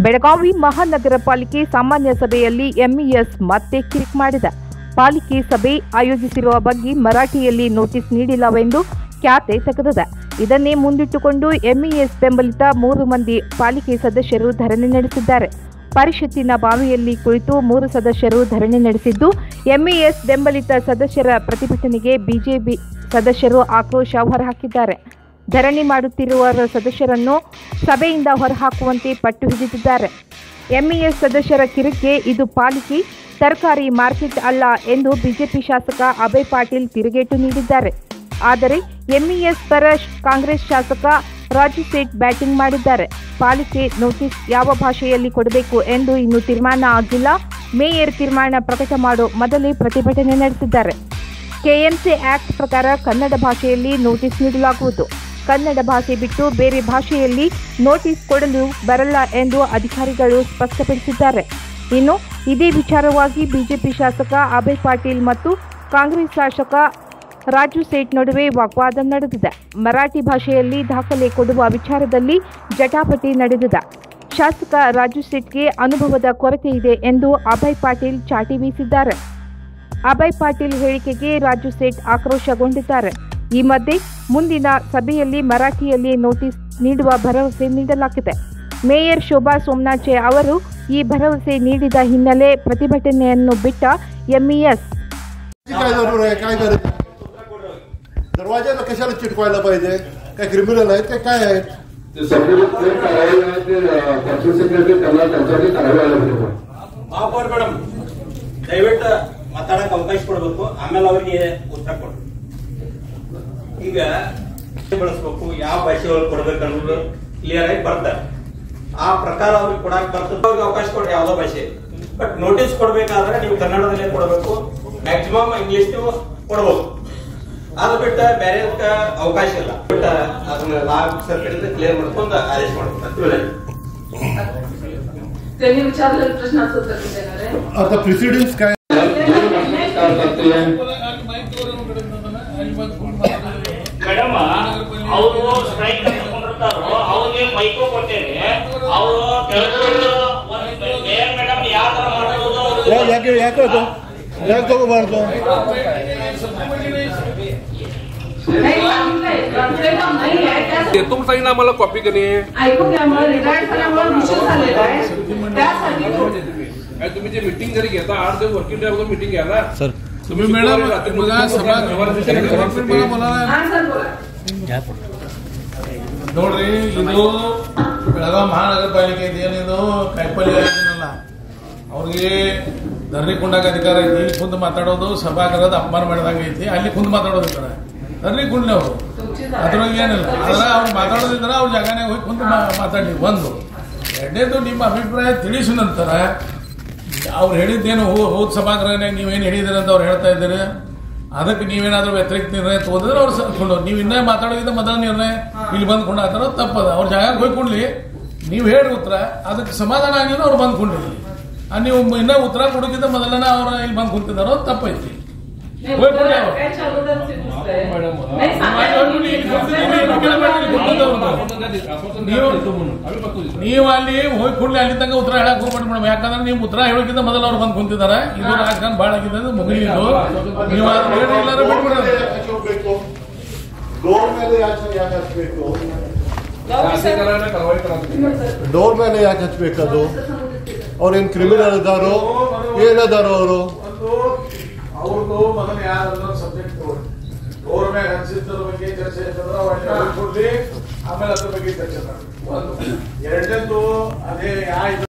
ಬೆಳಗಾವಿ ಮಹಾನಗರ ಪಾಲಿಕೆ ಸಾಮಾನ್ಯ ಸಭೆಯಲ್ಲಿ ಎಂಇಎಸ್ ಮತ್ತೆ ಕಿರಿಕ್ ಮಾಡಿದ ಪಾಲಿಕೆ ಸಭೆ ಆಯೋಜಿಸಿರುವ ಬಗ್ಗೆ ಮರಾಠಿಯಲ್ಲಿ ನೋಟಿಸ್ ನೀಡಿಲ್ಲವೆಂದು ಖ್ಯಾತೆ ತೆಗೆದಿದೆ ಇದನ್ನೇ ಮುಂದಿಟ್ಟುಕೊಂಡು ಎಂಇಎಸ್ ಬೆಂಬಲಿತ ಮೂರು ಮಂದಿ ಪಾಲಿಕೆ ಸದಸ್ಯರು ಧರಣಿ ನಡೆಸಿದ್ದಾರೆ ಪರಿಷತ್ತಿನ ಬಾವಿಯಲ್ಲಿ ಕುಳಿತು ಮೂರು ಸದಸ್ಯರು ಧರಣಿ ನಡೆಸಿದ್ದು ಎಂಇಎಸ್ ಬೆಂಬಲಿತ ಸದಸ್ಯರ ಪ್ರತಿಭಟನೆಗೆ ಬಿಜೆಪಿ ಸದಸ್ಯರು ಆಕ್ರೋಶ ಹೊರಹಾಕಿದ್ದಾರೆ ಧರಣಿ ಮಾಡುತ್ತಿರುವ ಸದಸ್ಯರನ್ನು ಸಭೆಯಿಂದ ಹೊರಹಾಕುವಂತೆ ಪಟ್ಟು ಹಿಡಿದಿದ್ದಾರೆ ಎಂಇಎಸ್ ಸದಸ್ಯರ ಕಿರಿಕೆ ಇದು ಪಾಲಿಕೆ ತರಕಾರಿ ಮಾರ್ಕೆಟ್ ಅಲ್ಲ ಎಂದು ಬಿಜೆಪಿ ಶಾಸಕ ಅಭಯ್ ಪಾಟೀಲ್ ತಿರುಗೇಟು ನೀಡಿದ್ದಾರೆ ಆದರೆ ಎಂಇಎಸ್ ಪರ ಕಾಂಗ್ರೆಸ್ ಶಾಸಕ ರಾಜು ಸೇಠ್ ಬ್ಯಾಟಿಂಗ್ ಮಾಡಿದ್ದಾರೆ ಪಾಲಿಕೆ ನೋಟಿಸ್ ಯಾವ ಭಾಷೆಯಲ್ಲಿ ಕೊಡಬೇಕು ಎಂದು ಇನ್ನೂ ತೀರ್ಮಾನ ಆಗಿಲ್ಲ ಮೇಯರ್ ತೀರ್ಮಾನ ಪ್ರಕಟ ಮಾಡೋ ಮೊದಲೇ ಪ್ರತಿಭಟನೆ ನಡೆಸಿದ್ದಾರೆ ಕೆಎಂಸಿ ಆಕ್ಟ್ ಪ್ರಕಾರ ಕನ್ನಡ ಭಾಷೆಯಲ್ಲಿ ನೋಟಿಸ್ ನೀಡಲಾಗುವುದು ಕನ್ನಡ ಭಾಷೆ ಬಿಟ್ಟು ಬೇರೆ ಭಾಷೆಯಲ್ಲಿ ನೋಟಿಸ್ ಕೊಡಲು ಬರಲ್ಲ ಎಂದು ಅಧಿಕಾರಿಗಳು ಸ್ಪಷ್ಟಪಡಿಸಿದ್ದಾರೆ ಇನ್ನು ಇದೇ ವಿಚಾರವಾಗಿ ಬಿಜೆಪಿ ಶಾಸಕ ಅಭಯ್ ಪಾಟೀಲ್ ಮತ್ತು ಕಾಂಗ್ರೆಸ್ ಶಾಸಕ ರಾಜು ಸೇಠ್ ನಡುವೆ ವಾಗ್ವಾದ ನಡೆದಿದೆ ಮರಾಠಿ ಭಾಷೆಯಲ್ಲಿ ದಾಖಲೆ ಕೊಡುವ ವಿಚಾರದಲ್ಲಿ ಜಟಾಪಟಿ ನಡೆದಿದೆ ಶಾಸಕ ರಾಜು ಸೇಠ್ಗೆ ಅನುಭವದ ಕೊರತೆ ಇದೆ ಎಂದು ಅಭಯ್ ಪಾಟೀಲ್ ಚಾಟಿ ಬೀಸಿದ್ದಾರೆ ಅಭಯ್ ಪಾಟೀಲ್ ಹೇಳಿಕೆಗೆ ರಾಜು ಸೇಠ್ ಆಕ್ರೋಶಗೊಂಡಿದ್ದಾರೆ ಈ ಮಧ್ಯೆ ಮುಂದಿನ ಸಭೆಯಲ್ಲಿ ಮರಾಠಿಯಲ್ಲಿ ನೋಟಿಸ್ ನೀಡುವ ಭರವಸೆ ನೀಡಲಾಗಿದೆ ಮೇಯರ್ ಶೋಭಾ ಸೋಮನಾಚೆ ಅವರು ಈ ಭರವಸೆ ನೀಡಿದ ಹಿನ್ನೆಲೆ ಪ್ರತಿಭಟನೆಯನ್ನು ಬಿಟ್ಟ ಎಂಇಎಸ್ काय जरूर आहे काय गरज दरवाजाला कशाला चिटकवायला पाहिजे काय क्रिमिनल आहेत काय काय आहेत ते सगळे जे कारवाई आहे ते कन्सल्ट सेक्रेटरी त्यांना त्यांच्याकडे कारवाई ಆಗಿದೆ ಮೇಡಮ್ ಮಹಾಪೌರ್ ಮೇಡಮ್ ದಯವಿಟ್ಟು ಮಾತಾಡಕ್ ಅವಕಾಶ ಕೊಡಬೇಕು ಆಮೇಲೆ ಅವರಿಗೆ ಉತ್ತರ ಕೊಡ್ರಿ ಈಗ ಬಳಸ್ಬೇಕು ಯಾವ ಭಾಷೆ ಒಳಗೆ ಕೊಡ್ಬೇಕು ಅನ್ನೋದು ಕ್ಲಿಯರ್ ಆಗಿ ಬರ್ತಾರೆ ಆ ಪ್ರಕಾರ ಅವ್ರಿಗೆ ಕೊಡಕ್ ಬರ್ತದೆ ಅವ್ರಿಗೆ ಅವಕಾಶ ಕೊಡ್ರಿ ಯಾವ್ದೋ ಭಾಷೆ ಬಟ್ ನೋಟಿಸ್ ಕೊಡ್ಬೇಕಾದ್ರೆ ನೀವು ಕನ್ನಡದಲ್ಲೇ ಕೊಡಬೇಕು ಮ್ಯಾಕ್ಸಿಮಮ್ ಇಂಗ್ಲಿಷ್ ನೀವು ಕೊಡ್ಬೋದು ಅದು ಬಿಟ್ಟ ಬೇರೆ ಅವಕಾಶ ಇಲ್ಲ ಬಿಟ್ಟ ಅದನ್ನ ಲಾ ಆಫೀಸರ್ ಕಡೆಯಿಂದ ಕ್ಲಿಯರ್ ಮಾಡ್ಕೊಂಡು ಆದೇಶ ಮಾಡ್ಬೇಕು त्यांनी विचारलेला प्रश्नाचं उत्तर मी देणार आहे आता प्रिसिडिंग्स काय ಮೇಡಮ್ ಅವರು ಸ್ಟ್ರೈಕ್ ತಗೊಂಡಿರ್ತಾರೋ ಅವ್ರಿಗೆ ಮೈಕೋ ಕೊಟ್ಟೇನೆ ಅವರು ಮೇಯರ್ ಮೇಡಮ್ ಯಾವ ತರ ಮಾಡೋದು ಅವ್ರು- याके याके होतो याक तो मारतो नाही सांगितलंय ट्रान्सलेटर नाही आहे त्यासाठी देतो सांगितलं आम्हाला कॉपी कधी ऐकून घ्या मला रिटायर्ड झाल्यामुळे विषय झालेला आहे त्यासाठी काय तुम्ही जे मिटिंग जरी घेता आठ दिवस वर्किंग डे अगोदर मिटिंग घ्या ना सर तुम्ही मॅडम बघा सभा मला बोला हा सर बोला ನೋಡ್ರಿ ಇದು ಬೆಳಗಾವಿ ಮಹಾನಗರ ಪಾಲಿಕೆ ಏನಿದು ಕಾಯಿಪಲ್ಯ ಇದನ್ನಲ್ಲ ಅವ್ರಿಗೆ ಧರಣಿ ಕುಂಡಾಗ ಅಧಿಕಾರ ಐತಿ ಇಲ್ಲಿ ಕುಂದು ಮಾತಾಡೋದು ಸಭಾಗೃಹದ ಅಪಮಾನ ಮಾಡಿದಂಗ ಐತಿ ಅಲ್ಲಿ ಕುಂದು ಮಾತಾಡೋದು ಇದ್ದಾರೆ ಧರಣಿ ಕುಂಡ್ಲಿ ಅವರು ಅದ್ರೊಳಗೆ ಏನಿಲ್ಲ ಆದ್ರೆ ಅವ್ರು ಮಾತಾಡೋದಿದ್ರೆ ಅವ್ರ ಜಾಗನಾಗ ಹೋಗಿ ಕುಂತು ಮಾ- ಮಾತಾಡ್ಲಿ ಒಂದು ಎರಡನೇದು ನಿಮ್ಮ ಅಭಿಪ್ರಾಯ ತಿಳಿಸಿದ ನಂತರ ಅವ್ರು ಹೇಳಿದ್ದೇನು ಹೋ- ಹೋದ ಸಭಾಗೃಹನಾಗ ನೀವೇನು ಹೇಳಿದಿರ ಅಂತ ಅವ್ರು ಹೇಳ್ತಾ ಇದ್ದೀರಿ ಅದಕ್ಕೆ ನೀವೇನಾದ್ರೂ ವ್ಯತಿರಿಕ್ತ ನಿರ್ಣಯ ತಗೋದಿದ್ರೆ ಅವ್ರು ಕೊಂಡು ನೀವು ಇನ್ನೇ ಮಾತಾಡೋದಿದ್ದ ಮೊದಲ ನಿರ್ಣಯ ಇಲ್ಲಿ ಬಂದು ಕೊಂಡಾತಾರೋ ತಪ್ಪದ ಅವ್ರ ಜಾಗಕ್ಕೆ ಹೋಗ್ಕೊಂಡ್ಲಿ ನೀವು ಹೇಳಿ ಉತ್ತರ ಅದಕ್ಕೆ ಸಮಾಧಾನ ಆಗಿಲ್ಲ ಅವ್ರು ಬಂದು ಕೊಂಡಿರ್ಲಿ ಆ ನೀವು ಇನ್ನೂ ಉತ್ತರ ಕೊಡೋಕ್ಕಿಂತ ಮೊದಲನೇ ಅವ್ರ ಇಲ್ಲಿ ಬಂದು ಕುಂತಿದ್ದಾರೋ ತಪ್ಪೈತಿ नाही ಹೋಗ್ಕೊಂಡ್ಲಿ ಅವ್ರು काय चालूदलचे दुसरं आहे. नाही ನೀವು ನೀವು ಅಲ್ಲಿ ಹೋಗಿ ಕೂಡಲೇ ಅಲ್ಲಿ ತನಕ ಉತ್ತರ ಹೇಳಕ್ ಹೋಗ್ಬೇಡಿ ಮೇಡಮ್ ಯಾಕಂದ್ರೆ ನೀವು ಉತ್ತರ ಹೇಳೋಕ್ಕಿಂತ ಮೊದಲು ಅವ್ರು ಬಂದು ಕುಂತಿದ್ದಾರೆ ಇದು ರಾಜಕಾರಣ ಭಾಳ ಆಗಿದೆ ಅದು ಮುಗಿಲಿದ್ದು ನೀವು ಅದು ಹೇಳಿ ಇಲ್ಲಾಂದ್ರೆ ಬಿಟ್ಬಿಡೋದು ಬೇಕು ಡೋರ್ ಮೇಲೆ ಯಾಕೆ ಯಾಕೆ ಹಚ್ಬೇಕು करायला कारवाई करा ಡೋರ್ ಮೇಲೆ ಯಾಕೆ ಹಚ್ಬೇಕದು ಅವ್ರೇನ್ ಕ್ರಿಮಿನಲ್ ಇದಾರೋ ಏನದಾರೋ ಅವರು ಒಂದು ಅವ್ರದ್ದು ಮೊದಲು ಯಾರು ಸಬ್ಜೆಕ್ಟ್ ತಗೊಳ್ಳಿ ಅವ್ರ ಮ್ಯಾಗ ಹಂಚಿದ್ರ ಬಗ್ಗೆ ಚರ್ಚೆ ಇರ್ತದ್ರ ಅವ್ರನ್ನ ಕೊಡ್ಲಿ ಆಮೇಲೆ ಅದ್ರ ಬಗ್ಗೆ ಚರ್ಚೆ ಮಾಡಿ ಒಂದು ಎರಡನೇದು ಅದೇ ಯಾ ಇದು